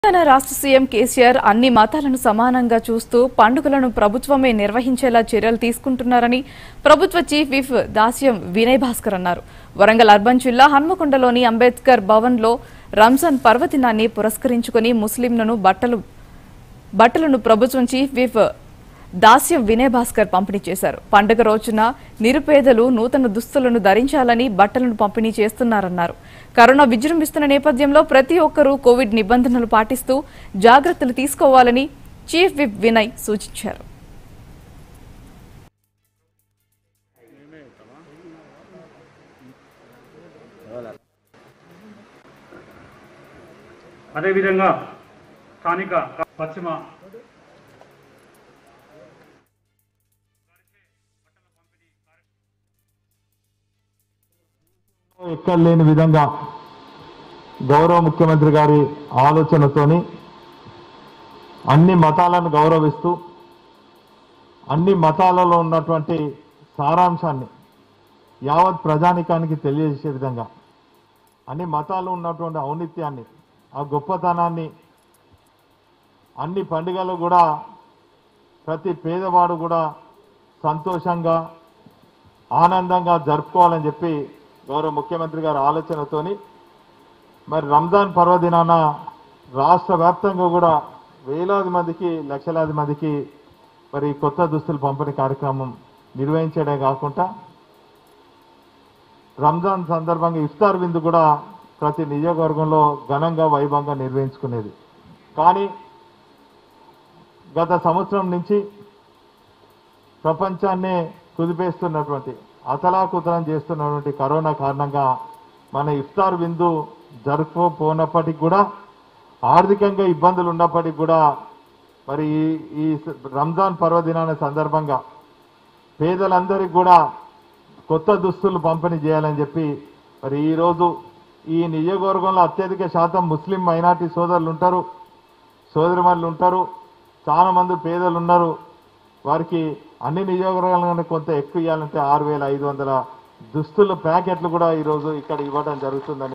తెలంగాణ రాష్ట్ర సీఎం కేసీఆర్ అన్ని మతాలను సమానంగా చూస్తూ పండుగలను ప్రభుత్వమే నిర్వహించేలా చర్యలు తీసుకుంటున్నారని ప్రభుత్వ చీఫ్ విప్ దాస్యం వినయ్ భాస్కర్ అన్నారు వరంగల్ అర్బన్ జిల్లా హన్మకొండలోని అంబేద్కర్ భవన్లో రంజాన్ పర్వదినాన్ని పురస్కరించుకుని ముస్లింలను బట్టలు బట్టలను ప్రభుత్వం చీఫ్ విప్ దాస్యం వినయ్ భాస్కర్ పంపిణీ చేశారు పండుగ రోజున నిరుపేదలు నూతన దుస్తులను ధరించాలని బట్టలను పంపిణీ చేస్తున్నారన్నారు కరోనా విజృంభిస్తున్న నేపథ్యంలో ప్రతి ఒక్కరూ కోవిడ్ నిబంధనలు పాటిస్తూ జాగ్రత్తలు తీసుకోవాలని చీఫ్ విప్ వినయ్ సూచించారు అదేవిధంగా స్థానిక పశ్చిమ ఎక్కడ లేని విధంగా గౌరవ ముఖ్యమంత్రి గారి ఆలోచనతోని అన్ని మతాలను గౌరవిస్తూ అన్ని మతాలలో ఉన్నటువంటి సారాంశాన్ని యావత్ ప్రజానికానికి తెలియజేసే విధంగా అన్ని మతాలు ఉన్నటువంటి ఔన్నత్యాన్ని ఆ గొప్పతనాన్ని అన్ని పండుగలు కూడా ప్రతి పేదవాడు కూడా సంతోషంగా ఆనందంగా జరుపుకోవాలని చెప్పి గౌరవ ముఖ్యమంత్రి గారి ఆలోచనతోని మరి రంజాన్ పర్వదినాన రాష్ట్ర వ్యాప్తంగా కూడా వేలాది మందికి లక్షలాది మందికి మరి కొత్త దుస్తులు పంపిణీ కార్యక్రమం నిర్వహించడే కాకుండా రంజాన్ సందర్భంగా ఇఫ్తార్ విందు కూడా ప్రతి నియోజకవర్గంలో ఘనంగా వైభవంగా నిర్వహించుకునేది కానీ గత సంవత్సరం నుంచి ప్రపంచాన్నే కుదిపేస్తున్నటువంటి అతలాకుతలం చేస్తున్నటువంటి కరోనా కారణంగా మన ఇఫ్తార్ విందు జరుపుకోపోనప్పటికి కూడా ఆర్థికంగా ఇబ్బందులు ఉన్నప్పటికీ కూడా మరి ఈ ఈ రంజాన్ పర్వదినాల సందర్భంగా పేదలందరికీ కూడా కొత్త దుస్తులు పంపిణీ చేయాలని చెప్పి మరి ఈరోజు ఈ నియోజకవర్గంలో అత్యధిక శాతం ముస్లిం మైనార్టీ సోదరులు ఉంటారు సోదరిమణులు ఉంటారు చాలా మంది పేదలు ఉన్నారు వారికి అన్ని నియోజకవర్గాలను కొంత ఎక్కువ ఇవ్వాలంటే ఆరు వేల ఐదు వందల దుస్తుల ప్యాకెట్లు కూడా ఈరోజు ఇక్కడ ఇవ్వడం జరుగుతుందని